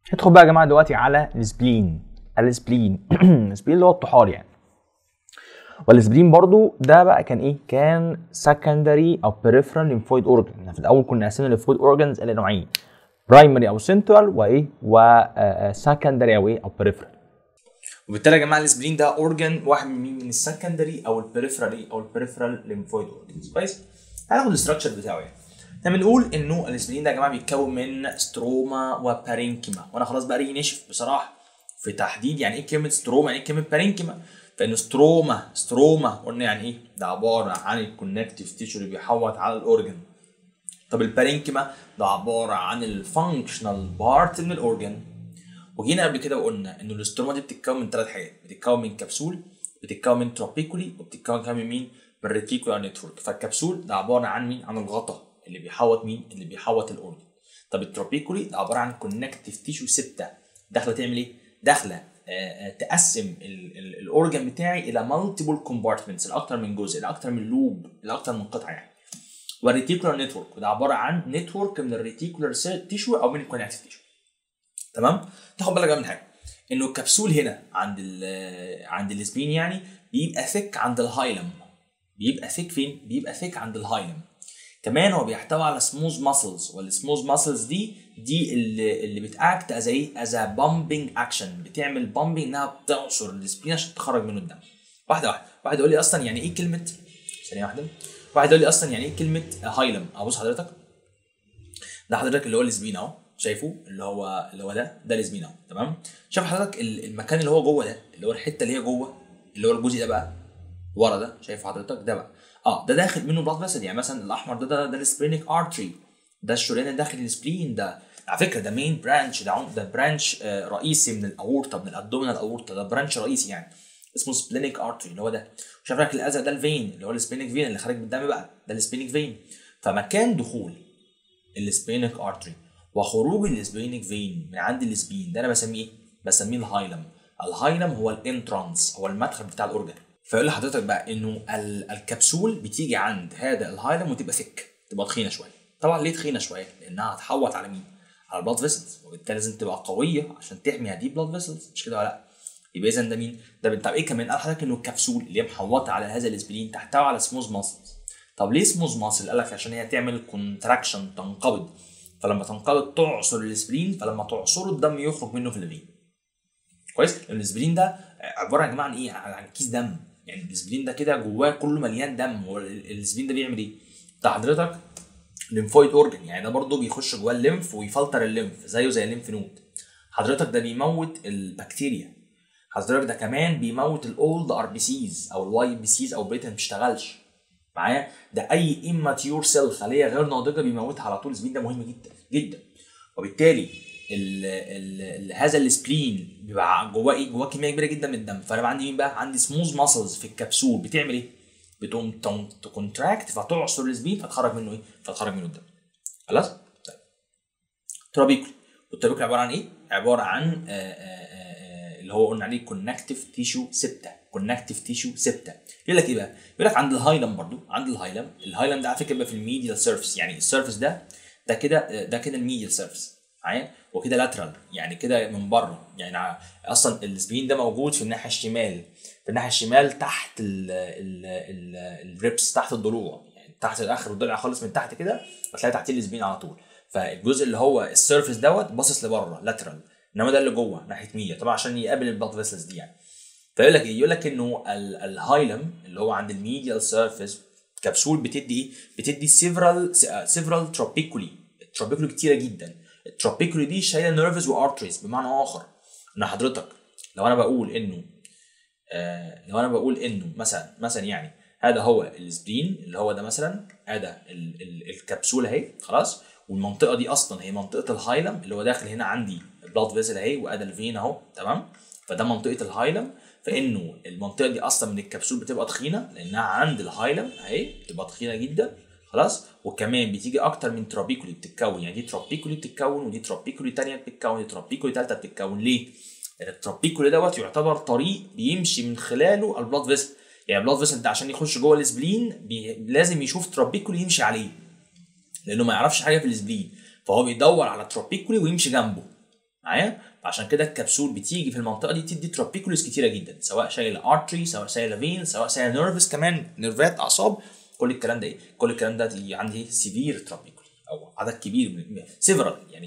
ندخل بقى يا جماعه دلوقتي على السبلين السبلين السبلين اللي هو الطحال يعني والسبلين برضو ده بقى كان ايه كان سكندري او بريفرال ليمفويد اورجن احنا في الاول كنا قاسمين الليمفويد اورجنز الى نوعين برايمري او سنترال وايه وسكندري او ايه او بريفرال وبالتالي يا جماعه السبلين ده اورجن واحد من مين من السكندري او البريفرال او البريفرال ليمفويد اورجنز كويس هناخد الاستراكشر بتاعه يعني احنا بنقول انه الاسبلين ده يا جماعه بيتكون من ستروما وبارينكيما وانا خلاص بقى ريقي نشف بصراحه في تحديد يعني ايه كلمه ستروما يعني ايه كلمه بارينكيما فان ستروما ستروما قلنا يعني ايه ده عباره عن الكونكتيف تيشو اللي بيحوط على الاورجن طب البارينكيما ده عباره عن الفانكشنال بارت من الاورجن وجينا قبل كده وقلنا ان الاستروما دي بتتكون من ثلاث حاجات بتتكون من كبسول بتتكون من تروبيكولي وبتتكون كمان من مين من ريتيكولار نتورك فالكبسول ده عباره عن مين عن الغطاء اللي بيحوط مين اللي بيحوط الاورجن طب التروبيكولي ده عباره عن كونكتيف تيشو سته داخله تعمل ايه داخله آه، تقسم الاورجن بتاعي الى مالتيبل كومبارتمنتس لاكتر من جزء لاكتر من لوب لاكتر من قطعه يعني والريتيكولار نتورك وده عباره عن نتورك من الريتيكولار تيشو او من الكونكتيف تيشو تمام تاخد بالك بقى من حاجه انه الكبسول هنا عند ال عند السبين يعني بيبقى ثيك عند الهايلم بيبقى ثيك فين بيبقى ثيك عند الهايلم كمان هو بيحتوي على سموز ماسلز والسموز ماسلز دي دي اللي, اللي بتاكت از ايه از بامبنج اكشن بتعمل بامبنج انها بتعصر السبين عشان تخرج منه الدم واحده واحده واحد يقول لي اصلا يعني ايه كلمه ثانيه واحده واحد يقول لي اصلا يعني ايه كلمه هايلم ابص حضرتك ده حضرتك اللي هو السبين اهو شايفه اللي هو اللي هو ده ده السبين اهو تمام شايف حضرتك المكان اللي هو جوه ده اللي هو الحته اللي هي جوه اللي هو الجزء ده بقى ورا ده شايف حضرتك ده بقى اه ده داخل منه بلاد فيسل يعني مثلا الاحمر ده ده, ده السبرينيك ارتري ده الشريان اللي داخل السبلين ده على فكره ده مين برانش ده ده برانش آه رئيسي من الاورطه من الابدومينال اورطه ده برانش رئيسي يعني اسمه سبلينيك ارتري اللي هو ده شايف لك الازرق ده الفين اللي هو السبلينيك فين اللي خارج من الدم بقى ده السبلينيك فين فمكان دخول السبلينيك ارتري وخروج السبلينيك فين من عند السبين ده انا بسميه ايه؟ بسميه الهايلم الهايلم هو الانترانس هو المدخل بتاع الاورجن فيقول لحضرتك بقى انه الكبسول بتيجي عند هذا الهايلم وتبقى ثيك تبقى تخينه شويه طبعا ليه تخينه شويه لانها هتحوط على مين على البلاد فيسلز وبالتالي لازم تبقى قويه عشان تحمي هذه البلاد فيسلز مش كده ولا لا يبقى اذا ده مين ده طب ايه كمان قال لحضرتك انه الكبسول اللي هي محوطه على هذا الاسبرين تحتوي على سموز ماسلز طب ليه سموز ماسل قال لك عشان هي تعمل كونتراكشن تنقبض فلما تنقبض تعصر الاسبرين فلما تعصره الدم يخرج منه في الفين كويس لان الاسبرين ده عباره يا جماعه عن ايه عن كيس دم يعني الاسبرين ده كده جواه كله مليان دم هو الاسبرين ده بيعمل ايه؟ ده حضرتك ليمفويد اورجن يعني ده برضه بيخش جواه الليمف ويفلتر الليمف زيه زي الليمف نود حضرتك ده بيموت البكتيريا حضرتك ده كمان بيموت الاولد ار بي سيز او الواي بي سيز او بيتا ما بتشتغلش معايا ده اي اماتيور سيل خليه غير ناضجه بيموتها على طول الاسبرين ده مهم جدا جدا وبالتالي ال ال ال هذا السبلين بيبقى جواه ايه؟ جواه كميه كبيره جدا من الدم فانا عندي مين بقى؟ عندي سموز ماسلز في الكبسول بتعمل ايه؟ بتقوم تكونتراكت فتعصر السبلين فتخرج منه ايه؟ فتخرج منه الدم. خلاص؟ طيب. ترابيكولي والترابيكولي عباره عن ايه؟ عباره عن آآ آآ اللي هو قلنا عليه كونكتيف تيشو سبته كونكتيف تيشو سبته يقول لك ايه بقى؟ يقول لك عند الهايلم برضو عند الهايلم الهايلم ده على فكره بيبقى في الميديال سيرفيس يعني السيرفيس ده ده كده ده كده الميديال سيرفيس معايا وكده لاترال يعني كده من بره يعني اصلا السبين ده موجود في الناحيه الشمال في الناحيه الشمال تحت الريبس تحت الضلوع يعني تحت اخر الضلع خالص من تحت كده هتلاقي تحتيه السبين على طول فالجزء اللي هو السيرفيس دوت باصص لبره لاترال انما ده اللي جوه ناحيه مية طبعا عشان يقابل البلاد فيسلز دي يعني فيقول لك ايه يقول لك انه الهايلم اللي هو عند الميديال سيرفيس كبسول بتدي ايه بتدي سيفرال سيفرال تروبيكولي تروبيكولي كتيره جدا التروبيكولي دي شايله نيرفز وارتريز بمعنى اخر ان حضرتك لو انا بقول انه آه لو انا بقول انه مثلا مثلا يعني هذا هو السبرين اللي هو ده مثلا هذا الكبسوله اهي خلاص والمنطقه دي اصلا هي منطقه الهايلم اللي هو داخل هنا عندي البلاد فيزل اهي وادي الفين اهو تمام فده منطقه الهايلم فانه المنطقه دي اصلا من الكبسول بتبقى تخينه لانها عند الهايلم اهي بتبقى تخينه جدا خلاص وكمان بتيجي اكتر من ترابيكولي بتتكون يعني دي ترابيكولي بتتكون ودي ترابيكولي تانية بتتكون دي ترابيكولي تالتة بتتكون ليه؟ لان الترابيكولي دوت يعتبر طريق بيمشي من خلاله البلاد فيسل يعني البلاد فيسل ده عشان يخش جوه السبلين بي... لازم يشوف ترابيكولي يمشي عليه لانه ما يعرفش حاجه في السبلين فهو بيدور على ترابيكولي ويمشي جنبه معايا فعشان كده الكبسول بتيجي في المنطقه دي تدي تروبيكوليس كتيره جدا سواء شايله ارتري سواء شايله فين سواء شايله نيرفس كمان نيرفات اعصاب كل الكلام ده ايه كل الكلام ده دي عندي سيفير تروبيكولي او عدد كبير من سيفرال يعني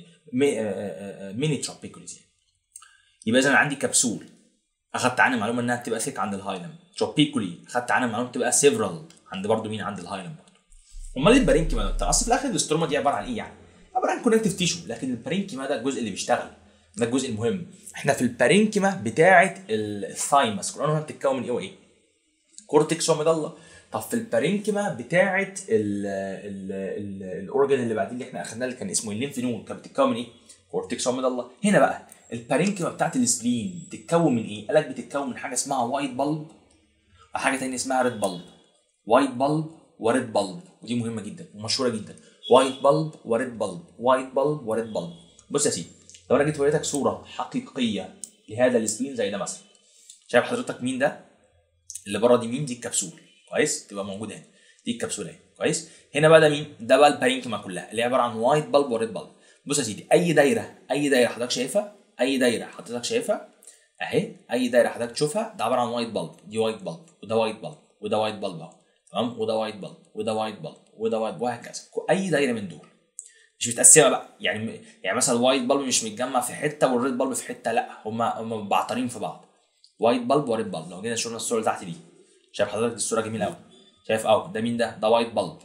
ميني تروبيكوليز يعني يبقى اذا عندي كبسول اخدت عنها معلومه انها بتبقى ثيك عند الهايلم تروبيكولي اخدت عنها معلومه بتبقى سيفرال عند برضو مين عند الهايلم برضو امال إيه البارينكيما ده اصل في الاخر الاستروما دي عباره عن ايه يعني عباره عن كونكتيف تيشو لكن البارينكيما ده الجزء اللي بيشتغل ده الجزء المهم احنا في البارينكيما بتاعه الثايمس كلنا بتتكون من ايه وايه كورتكس ومضله طب في البارينكيما بتاعه ال ال ال الاورجن اللي بعدين اللي احنا اخدناه اللي كان اسمه الليمف نود كانت بتتكون من ايه كورتكس ومضله هنا بقى البارينكيما بتاعت السبلين بتتكون من ايه؟ قال لك بتتكون من حاجه اسمها وايت بلب وحاجه ثانيه اسمها ريد بلب وايت بلب وريد بلب ودي مهمه جدا ومشهوره جدا وايت بلب وريد بلب وايت بلب وريد بلب بص يا سيدي لو انا جيت وريتك صوره حقيقيه لهذا السبلين زي ده مثلا شايف حضرتك مين ده؟ اللي بره دي مين؟ دي الكبسول كويس؟ تبقى موجوده هنا دي الكبسوله اهي كويس؟ هنا بقى ده مين؟ ده بقى البارينكيما كلها اللي هي عباره عن وايت بلب وريد بلب بص يا سيدي اي دايره اي دايره حضرتك شايفها اي دايره حضرتك شايفها اهي اي دايره حضرتك تشوفها ده عباره عن وايت بلب دي وايت بلب وده وايت بلب وده وايت بلب اهو تمام وده وايت بلب وده وايت بلب وده وايت وهكذا اي دايره من دول مش متقسمه بقى يعني يعني مثلا الوايت بلب مش متجمع في حته والريد بلب في حته لا هم هم بعطرين في بعض وايت بلب وريد بلب لو جينا شفنا الصوره اللي تحت دي شايف حضرتك الصوره جميله قوي شايف اهو ده مين ده ده وايت بلب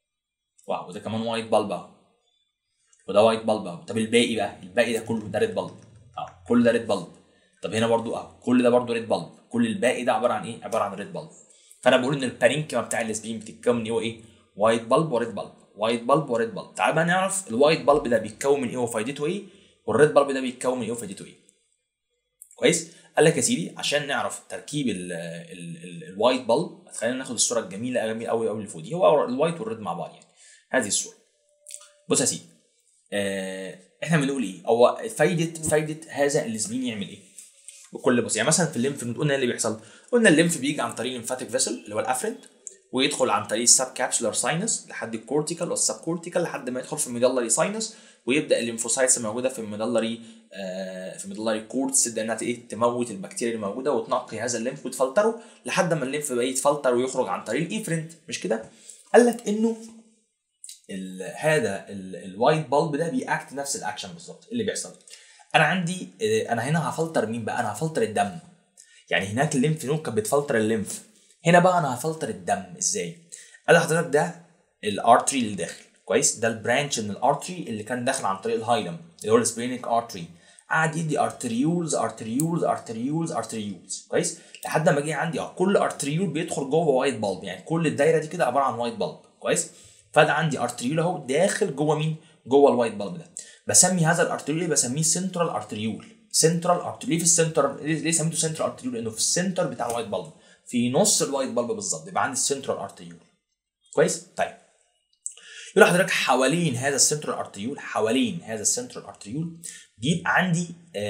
واو وده كمان وايت بلب اهو وده وايت بلب اهو طب الباقي بقى الباقي ده كله ده ريد بلب اه كل ده ريد بلب طب هنا برضو اه كل ده برضو ريد بلب كل الباقي ده عباره عن ايه عباره عن ريد بلب فانا بقول ان البارينكيما بتاع الاسبين بتتكون من ايه وايه وايت بلب وريد بلب وايت بلب وريد بلب تعال بقى نعرف الوايت بلب ده بيتكون من ايه وفايدته ايه والريد بلب ده بيتكون من ايه وفايدته ايه كويس قال لك يا سيدي عشان نعرف تركيب الوايت بلب خلينا ناخد الصوره الجميله جميله قوي قوي اللي فوق دي هو الوايت والريد مع بعض يعني هذه الصوره بص يا سيدي آه احنا بنقول ايه هو فايده فايده هذا الاسبين يعمل ايه بكل بسيطه يعني مثلا في الليمف نود قلنا ايه اللي بيحصل قلنا الليمف بيجي عن طريق الليمفاتيك فيسل اللي هو الافرنت ويدخل عن طريق السب كابسولار ساينس لحد الكورتيكال والسب كورتيكال لحد ما يدخل في الميدلري ساينس ويبدا الليمفوسايتس الموجوده في الميدلري آه في الميدلري كورتس تبدا انها ايه تموت البكتيريا اللي موجوده وتنقي هذا الليمف وتفلتره لحد ما الليمف بقى يتفلتر ويخرج عن طريق الايفرنت مش كده؟ قال لك انه ال هذا الوايت بلب ده بيأكت نفس الاكشن بالظبط اللي بيحصل انا عندي انا هنا هفلتر مين بقى انا هفلتر الدم يعني هناك الليمف نود كانت بتفلتر الليمف هنا بقى انا هفلتر الدم ازاي قال لحضرتك ده الارتري اللي داخل كويس ده البرانش من الارتري اللي كان داخل عن طريق الهايلم اللي هو السبرينيك ارتري قعد يدي ارتريولز ارتريولز ارتريولز ارتريولز كويس لحد ما جه عندي اه كل ارتريول بيدخل جوه وايت بلب يعني كل الدايره دي كده عباره عن وايت بلب كويس فده عندي ارتريول اهو داخل جوه مين جوه الوايت بلب ده بسمي هذا الارتريول بسميه سنترال ارتريول سنترال ارتريول ليه في السنتر ليه سميته سنترال ارتريول لانه في السنتر بتاع الوايت بلب في نص الوايت بلب بالظبط يبقى عندي السنترال ارتريول كويس طيب يقول لحضرتك حوالين هذا السنترال ارتريول حوالين هذا السنترال ارتريول بيبقى عندي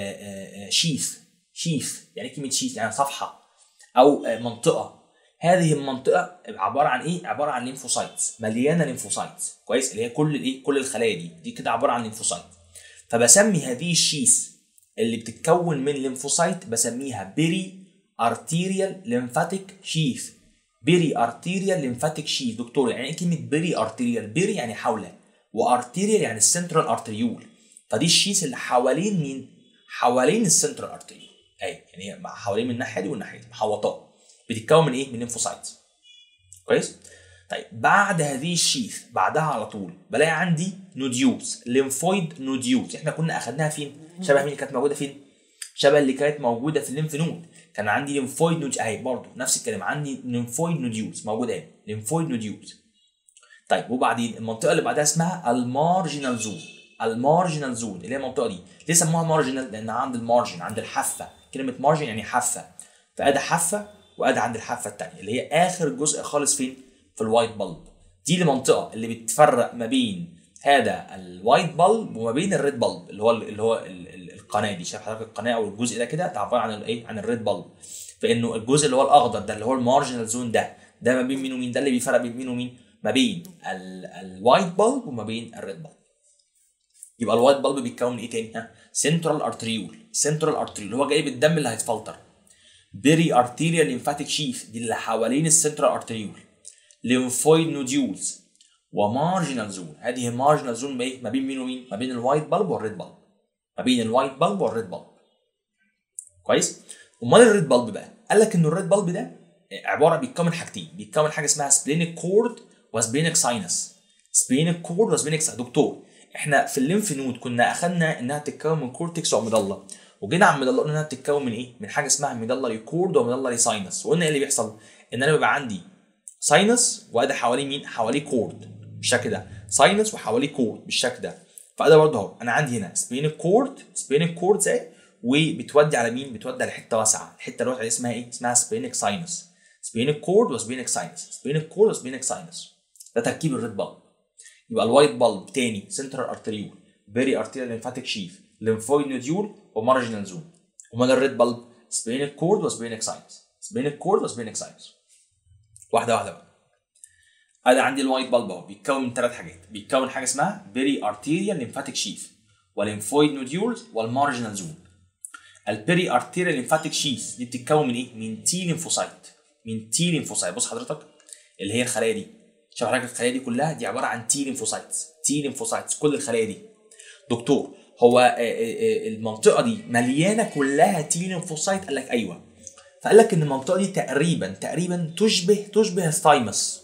شيث شيث يعني كلمه شيث يعني صفحه او منطقه هذه المنطقه عباره عن ايه عباره عن ليمفوسايتس مليانه ليمفوسايتس كويس اللي هي كل الايه كل الخلايا دي دي كده عباره عن ليمفوسايت فبسمي هذه الشيث اللي بتتكون من ليمفوسايت بسميها بيري ارتيريال ليمفاتيك شيث بيري ارتيريال ليمفاتيك شيث دكتور يعني ايه كلمه بيري ارتيريال بيري يعني حوله وارتيريال يعني السنترال ارتريول فدي الشيث اللي حوالين مين حوالين السنترال ارتريول اي يعني حوالين من الناحيه دي والناحيه دي محوطاه بتتكون من ايه من ليمفوسايت كويس طيب بعد هذه الشيث بعدها على طول بلاقي عندي نوديولز ليمفويد نوديولز احنا كنا اخدناها فين شبه مين اللي كانت موجوده فين شبه اللي كانت موجوده في الليمف نود كان عندي ليمفويد نود اهي برضه نفس الكلام عندي ليمفويد نوديولز موجوده اهي ليمفويد نوديولز طيب وبعدين المنطقه اللي بعدها اسمها المارجنال زون المارجنال زون اللي هي المنطقه دي ليه سموها مارجنال لان عند المارجن عند الحافه كلمه مارجن يعني حافه فادي حافه وادي عند الحافه الثانيه اللي هي اخر جزء خالص فين في الوايت بلب دي المنطقه اللي بتفرق ما بين هذا الوايت بلب وما بين الريد بلب اللي هو اللي هو القناه دي شايف حضرتك القناه او الجزء ده كده ده عباره عن الايه عن الريد بلب فانه الجزء اللي هو الاخضر ده اللي هو المارجنال زون ده ده ما بين مين ومين ده اللي بيفرق بين مين ومين ما بين الوايت بلب وما بين الريد بلب يبقى الوايت بالب بيتكون من ايه تاني ها سنترال ارتريول سنترال ارتريول هو جايب الدم اللي هيتفلتر بيري ارتيريال ليمفاتيك شيف دي اللي حوالين السنترال ارتريول ليمفويد نوديولز ومارجنال زون هذه مارجنال زون ايه ما بين مين ومين ما بين الوايت بالب والريد بالب ما بين الوايت بالب والريد بالب كويس امال الريد بالب بقى قال لك ان الريد بالب ده عباره بيتكون من حاجتين بيتكون حاجه اسمها سبلينيك كورد وسبلينيك ساينس سبلينيك كورد وسبلينيك ساينس دكتور احنا في الليمف نود كنا اخدنا انها تتكون من كورتكس ومضله وجينا على المضله قلنا انها بتتكون من ايه من حاجه اسمها ميدالري كورد وميدالري ساينس وقلنا ايه اللي بيحصل ان انا بيبقى عندي ساينس وادي حواليه مين حواليه كورد بالشكل ده ساينس وحواليه كورد بالشكل ده فده برضه اهو انا عندي هنا سبينيك كورد سبينيك كورد زي وبتودي على مين بتودي على حته واسعه الحته اللي عليها اسمها ايه اسمها سبينيك ساينس سبينيك كورد وسبينيك ساينس سبينيك كورد وسبينيك ساينس ده تركيب الريد بالب يبقى الوايت بالب تاني سنترال ارتريول بيري ارتيريال ليمفاتيك شيف ليمفويد نوديول ومارجنال زون امال الريد بالب سبينيك كورد وسبينيك ساينس سبينيك كورد وسبينيك ساينس واحده واحده بقى ادي عندي الوايت بالب اهو بيتكون من ثلاث حاجات بيتكون حاجه اسمها بيري ارتيريال ليمفاتيك شيف والليمفويد نوديولز والمارجنال زون البيري ارتيريال ليمفاتيك شيف دي بتتكون من ايه من تي ليمفوسايت من تي ليمفوسايت بص حضرتك اللي هي الخلايا دي شوف حضرتك الخلايا دي كلها دي عباره عن تي ليمفوسايتس تي ليمفوسايتس كل الخلايا دي دكتور هو المنطقه دي مليانه كلها تي ليمفوسايت قال لك ايوه فقال لك ان المنطقه دي تقريبا تقريبا تشبه تشبه الثايمس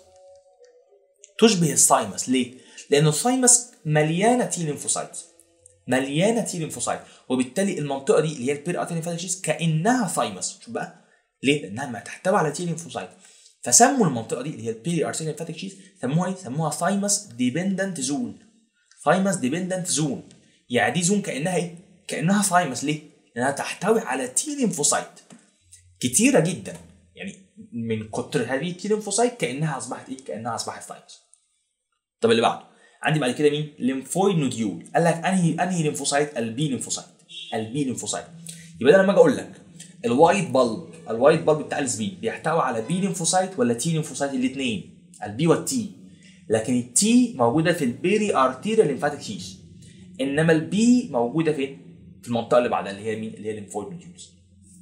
تشبه الثايمس ليه؟ لان الثايمس مليانه تي ليمفوسايت مليانه تي ليمفوسايت وبالتالي المنطقه دي اللي هي البير ارتيري ليمفاتيك كانها ثايمس شوف بقى ليه؟ لانها ما تحتوي على تي ليمفوسايت فسموا المنطقه دي اللي هي البيري ارتيري ليمفاتيك شيز سموها ايه؟ سموها ثايمس ديبندنت زون ثايمس ديبندنت زون يعني دي زون كانها ايه؟ كانها ثايمس ليه؟ لانها تحتوي على تي ليمفوسايت كتيره جدا يعني من كتر هذه التي ليمفوسايت كانها اصبحت ايه؟ كانها اصبحت ثايمس طب اللي بعده عندي بعد كده مين؟ ليمفويد نوديول قال لك انهي انهي ليمفوسايت؟ البي ليمفوسايت البي ليمفوسايت يبقى انا لما اجي اقول لك الوايت بلب الوايت بلب بتاع السبين بيحتوي على بي ليمفوسايت ولا تي ليمفوسايت الاثنين البي والتي لكن التي موجوده في البيري ارتيريال ليمفاتيك شيش انما البي موجوده فين؟ في المنطقه اللي بعدها اللي هي مين؟ اللي هي الليمفويد نوديولز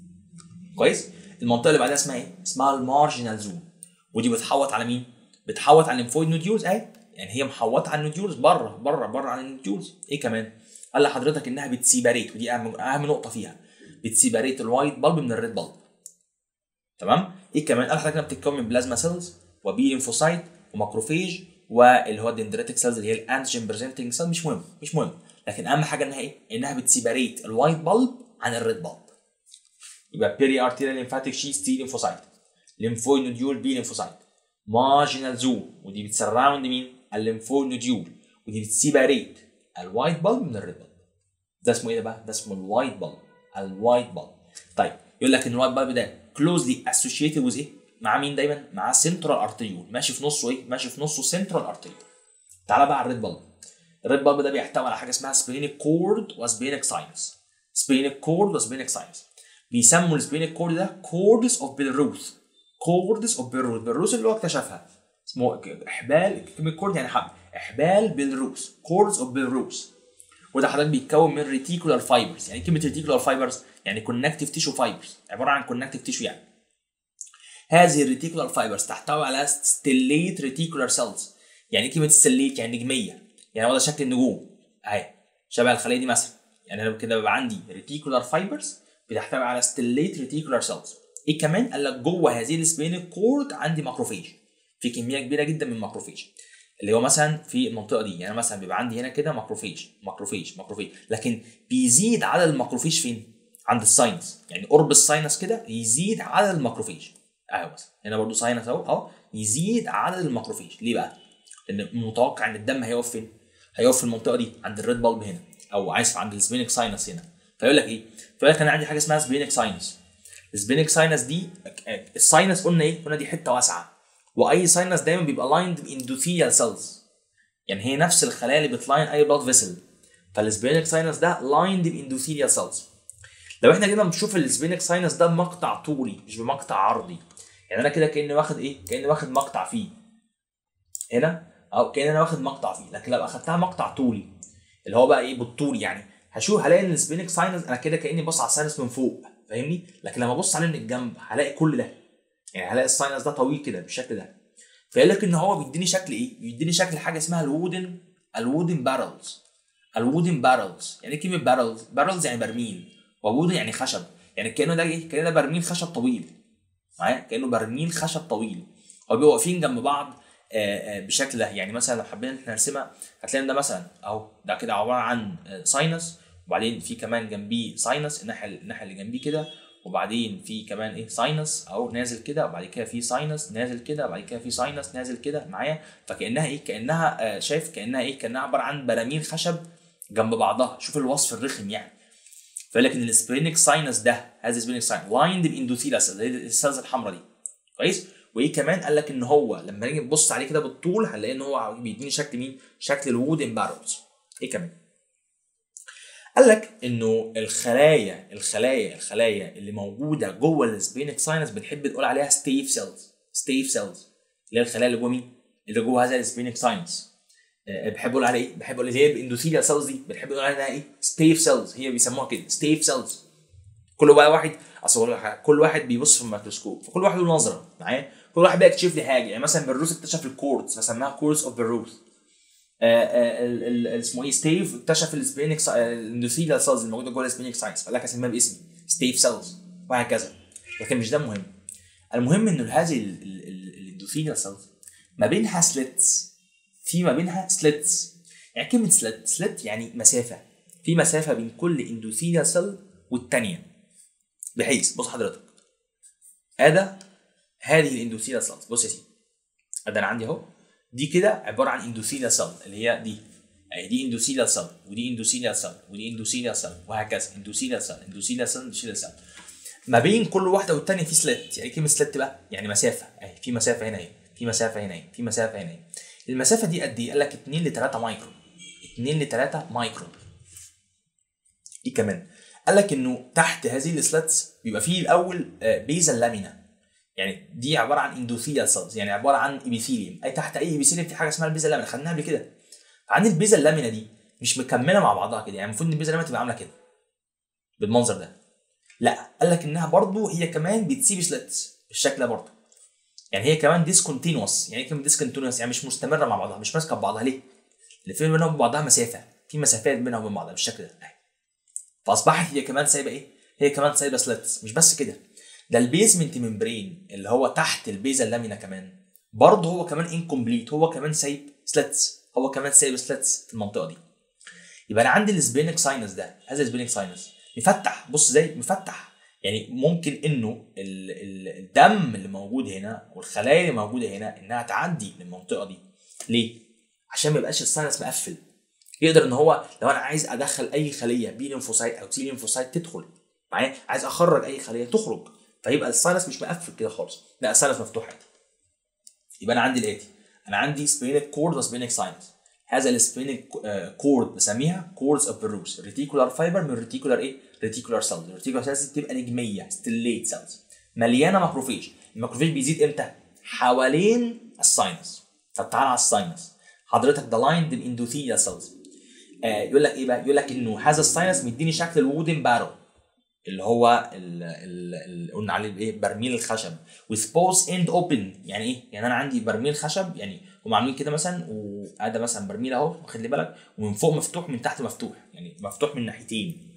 كويس؟ المنطقه اللي بعدها اسمها ايه؟ اسمها المارجنال زون ودي بتحوط على مين؟ بتحوط على الليمفويد نوديولز اهي يعني هي محوطه على النوديولز بره بره بره عن النوديولز ايه كمان؟ قال لحضرتك انها بتسيباريت ودي اهم اهم نقطه فيها بتسيباريت الوايت بلب من الريد بلب تمام؟ ايه كمان؟ قال لحضرتك انها بتتكون من بلازما سيلز وبي ليمفوسايت وماكروفيج واللي هو الدندريتك سيلز اللي هي الانتيجين بريزنتنج سيل مش مهم مش مهم لكن اهم حاجه انها ايه؟ انها بتسيباريت الوايت بلب عن الريد بلب يبقى بيري ارتيريال ليمفاتيك شيز تي ليمفوسايت ليمفويد نوديول بي ليمفوسايت مارجنال زون ودي بتسراوند مين؟ الليمفويد نوديول ودي بتسيباريت الوايت بلب من الريد بلب ده اسمه ايه ده بقى؟ ده اسمه الوايت بلب الوايت بلب طيب يقول لك ان الوايت بلب ده كلوزلي اسوشيتد ويز ايه؟ مع مين دايما؟ مع سنترال ارتريول ماشي في نصه ايه؟ ماشي في نصه سنترال ارتريول تعالى بقى على الريد بلب الريد بلب ده بيحتوي على حاجه اسمها سبينيك كورد وسبينيك ساينس سبينيك كورد وسبينيك ساينس بيسموا السبينيك كورد ده كوردس اوف بيلروث كوردس اوف بيلروث بيلروث اللي هو اكتشفها اسمه احبال كلمه كورد يعني حبل احبال بيلروث كوردس اوف بيلروث وده حضرتك بيتكون من ريتيكولار فايبرز يعني كلمه ريتيكولار فايبرز يعني كونكتيف تيشو فايبرز عباره عن كونكتيف تيشو يعني هذه الريتيكولار فايبرز تحتوي على ستيليت ريتيكولار سيلز يعني كلمه ستيليت يعني نجميه يعني هو ده شكل النجوم اهي شبه الخليه دي مثلا يعني انا كده بيبقى عندي ريتيكولار فايبرز بتحتوي على ستيليت ريتيكولار سيلز ايه كمان قال لك جوه هذه السبينيك كورد عندي ماكروفيج في كميه كبيره جدا من الماكروفيج اللي هو مثلا في المنطقه دي يعني مثلا بيبقى عندي هنا كده ماكروفيج ماكروفيج ماكروفيج لكن بيزيد عدد الماكروفيج فين عند الساينس يعني قرب الساينس كده يزيد عدد الماكروفيج اهو مثلا هنا برضو ساينس اهو اهو يزيد عدد الماكروفيج ليه بقى لان متوقع ان الدم هيقف فين هيقف في المنطقه دي عند الريد بالب هنا او عايز عند السبينيك ساينس هنا فيقول لك ايه فيقول لك انا عندي حاجه اسمها سبينيك ساينس السبينيك ساينس دي الساينس قلنا ايه قلنا دي حته واسعه واي ساينس دايما بيبقى لايند باندوثيال سيلز يعني هي نفس الخلايا اللي بتلاين اي بلاد فيسل فالسبينيك ساينس ده لايند باندوثيال سيلز لو احنا جينا نشوف السبينيك ساينس ده بمقطع طولي مش بمقطع عرضي يعني انا كده كاني واخد ايه كاني واخد مقطع فيه هنا او كان انا واخد مقطع فيه لكن لو اخدتها مقطع طولي اللي هو بقى ايه بالطول يعني هشوف هلاقي ان السبينك ساينس انا كده كاني بص على الساينس من فوق فاهمني لكن لما ابص عليه من الجنب هلاقي كل ده يعني هلاقي الساينس ده طويل كده بالشكل ده فيقول لك ان هو بيديني شكل ايه بيديني شكل حاجه اسمها الوودن الوودن بارلز الوودن بارلز يعني ايه كلمه بارلز بارلز يعني برميل ووودن يعني خشب يعني كانه ده ايه كانه ده برميل خشب طويل معايا كانه برميل خشب طويل هو بيبقوا واقفين جنب بعض آه، آه، بالشكل ده يعني مثلا لو حبينا إن احنا نرسمها هتلاقي إن ده مثلا اهو ده كده عباره عن آه، ساينس وبعدين في كمان جنبيه ساينس الناحيه الناحيه اللي جنبيه كده وبعدين في كمان ايه ساينس اهو نازل كده وبعد كده في ساينس نازل كده وبعد كده في ساينس نازل كده معايا فكانها ايه كانها آه، شايف كانها ايه كانها عباره عن براميل خشب جنب بعضها شوف الوصف الرخم يعني فيقول لك ان السبرينك ساينس ده هذا السبرينك ساينس لايند باندوثيلا سيلز السيلز الحمراء دي كويس وايه كمان قال لك ان هو لما نيجي نبص عليه كده بالطول هنلاقي ان هو بيديني شكل مين؟ شكل الوودن بارلز ايه كمان؟ قال لك انه الخلايا الخلايا الخلايا اللي موجوده جوه السبينك ساينس بنحب نقول عليها ستيف سيلز ستيف سيلز اللي هي الخلايا اللي جوه مين؟ اللي جوه هذا السبينك ساينس آه، بحب اقول عليها ايه؟ بحب اقول اللي هي الاندوثيليا سيلز دي بنحب نقول عليها ايه؟ ستيف سيلز هي بيسموها كده ستيف سيلز كل بقى واحد اصل أقول لك حاجة، كل واحد بيبص في الميكروسكوب فكل واحد له نظره معايا كل واحد بقى يكتشف لي حاجه يعني مثلا بروس اكتشف الكوردز فسماها كوردز اوف بروس اسمه ايه ستيف اكتشف السبينك الاندوثيليا سيلز الموجوده جوه السبينك ساينس فقال لك اسميها باسمي ستيف سيلز وهكذا لكن مش ده المهم المهم انه هذه الاندوثيليا سيلز ما بينها سليتس في ما بينها سليتس يعني كلمه سليت سليت يعني مسافه في مسافه بين كل اندوثيليا سيل والثانيه بحيث بص حضرتك ادا هذه الاندوثيليا سيلز بص يا سيدي ادي انا عندي اهو دي كده عباره عن اندوثيليا سيل اللي هي دي اهي دي اندوثيليا سيل ودي اندوثيليا سيل ودي اندوثيليا سيل وهكذا اندوثيليا سيل اندوثيليا سيل اندوثيليا سيل ما بين كل واحده والثانيه في سلت يعني كلمه سلت بقى يعني مسافه اهي في مسافه هنا اهي في مسافه هنا اهي في مسافه هنا اهي المسافه دي قد ايه؟ قال لك 2 ل 3 مايكرون 2 ل 3 مايكرون ايه كمان؟ قال لك انه تحت هذه السلاتس بيبقى فيه الاول بيزا لامينا يعني دي عباره عن اندوثيال سيلز يعني عباره عن ايبيثيليوم اي تحت اي ايبيثيليوم في حاجه اسمها البيزا لامينا خدناها قبل كده فعندي البيزا اللامينا دي مش مكمله مع بعضها كده يعني المفروض ان البيزا اللامينا تبقى عامله كده بالمنظر ده لا قال لك انها برضو هي كمان بتسيب سلاتس بالشكل ده برضو يعني هي كمان ديسكونتينوس يعني ايه كلمه ديسكونتينوس يعني مش مستمره مع بعضها مش ماسكه ببعضها ليه؟ اللي في بينها وبين بعضها مسافه في مسافات بينها وبين بعضها بالشكل ده أهي. فاصبحت هي كمان سايبه ايه؟ هي كمان سايبه سلاتس مش بس كده ده البيزمنت ممبرين اللي هو تحت البيزا اللامينا كمان برضه هو كمان انكمبليت هو كمان سايب سلاتس هو كمان سايب سلاتس في المنطقه دي يبقى انا عندي السبينك ساينس ده هذا السبينك ساينس مفتح بص ازاي مفتح يعني ممكن انه ال- ال- الدم اللي موجود هنا والخلايا اللي موجوده هنا انها تعدي للمنطقه دي ليه؟ عشان ما يبقاش الساينس مقفل يقدر ان هو لو انا عايز ادخل اي خليه بي ليمفوسايت او تي ليمفوسايت تدخل معايا عايز اخرج اي خليه تخرج فيبقى الساينس مش مقفل كده خالص لا الساينس مفتوح عادي يبقى انا عندي الاتي انا عندي سبينك كورد وسبينك ساينس هذا السبينك كورد بسميها كوردز اوف بروس ريتيكولار فايبر من ريتيكولار ايه ريتيكولار سيلز الريتيكولار سيلز بتبقى نجميه ستيليت سيلز مليانه ماكروفيج الماكروفيج بيزيد امتى حوالين الساينس طب تعالى على الساينس حضرتك ده لايند الاندوثيليا سيلز آه يقول لك ايه بقى يقول لك انه هذا الساينس مديني شكل الوودن بارو اللي هو ال- ال- اللي قلنا عليه ايه برميل الخشب with both end open يعني ايه يعني انا عندي برميل خشب يعني هم عاملين كده مثلا وادي مثلا برميل اهو واخد لي بالك ومن فوق مفتوح من تحت مفتوح يعني مفتوح من ناحيتين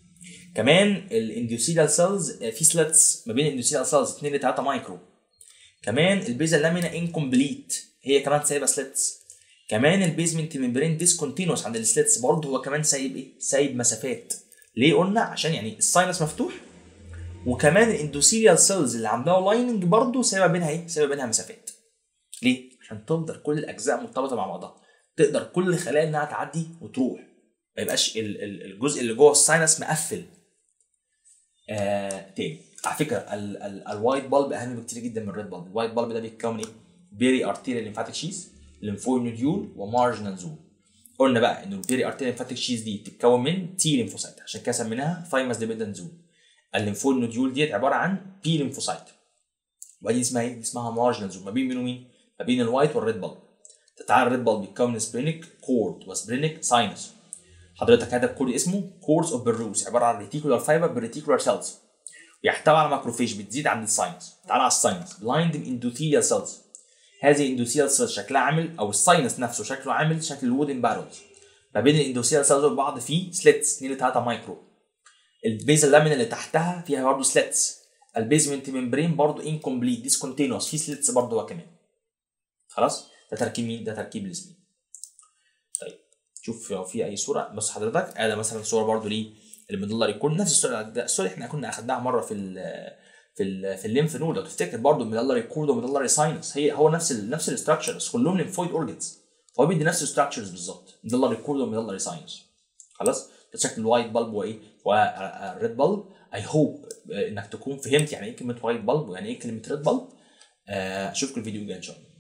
كمان الاندوثيليال سيلز في سلاتس ما بين الاندوثيليال سيلز 2 ل 3 مايكرو كمان البيزا لامينا انكمبليت هي كمان سايبه سلاتس كمان البيزمنت ممبرين ديسكونتينوس عند السلاتس برضه هو كمان سايب ايه سايب مسافات ليه قلنا عشان يعني الساينس مفتوح وكمان الاندوثيليال سيلز اللي عاملاها لايننج برضه سايبه بينها ايه سايبه بينها مسافات ليه عشان تفضل كل الاجزاء مرتبطه مع بعضها تقدر كل خلايا انها تعدي وتروح ما يبقاش ال- ال- الجزء اللي جوه الساينس مقفل آه تاني على فكره ال- ال- الوايت بالب اهم بكتير جدا من الريد بالب الوايت بالب ده بيتكون من ايه بيري ارتيريال ليمفاتيك شيز ليمفويد نوديول ومارجنال زون قلنا بقى ان البيري ارتيريال ليمفاتيك شيز دي بتتكون من تي ليمفوسايت عشان كده سميناها ثايمس ديبندنت زون الليمفويد نوديول ديت عباره عن بي ليمفوسايت وبعدين اسمها ايه؟ اسمها مارجنال زون ما بين مين ومين؟ ما بين الوايت والريد بالب تعالى الريد بالب بيتكون من سبرينك كورد وسبرينك ساينس حضرتك هذا الكود اسمه كورس اوف بيروس عباره عن ريتيكولار فايبر بريتيكولار سيلز يحتوي على ماكروفيج بتزيد عند الساينس تعال على الساينس بلايند اندوثيليال سيلز هذه الاندوثيليال سيلز شكلها عامل او الساينس نفسه شكله عامل شكل الوودن بارلز ما بين الاندوثيليال سيلز وبعض في سليتس 2 ل 3 مايكرو البيزل لامين اللي تحتها فيها برضه سليتس البيزمنت ممبرين برضه انكمبليت ديسكونتينوس في سليتس برضه هو كمان خلاص ده تركيب مين ده تركيب الاسمين طيب شوف لو في اي صوره بص حضرتك ادي مثلا صوره برضه ليه الميدلري كول نفس الصوره ده الصوره احنا كنا اخدناها مره في ال في ال في الليمف نود لو تفتكر برضه الميدلري كورد وميدلري ساينس هي هو نفس ال نفس الاستراكشر بس كلهم ليمفويد اورجنز فهو بيدي نفس الاستراكشرز بالظبط ميدلري كورد وميدلري ساينس خلاص ده شكل الوايت بلب وايه والريد بلب اي هوب انك تكون فهمت يعني ايه كلمه وايت بلب ويعني ايه كلمه ريد بلب اشوفكم الفيديو الجاي ان شاء الله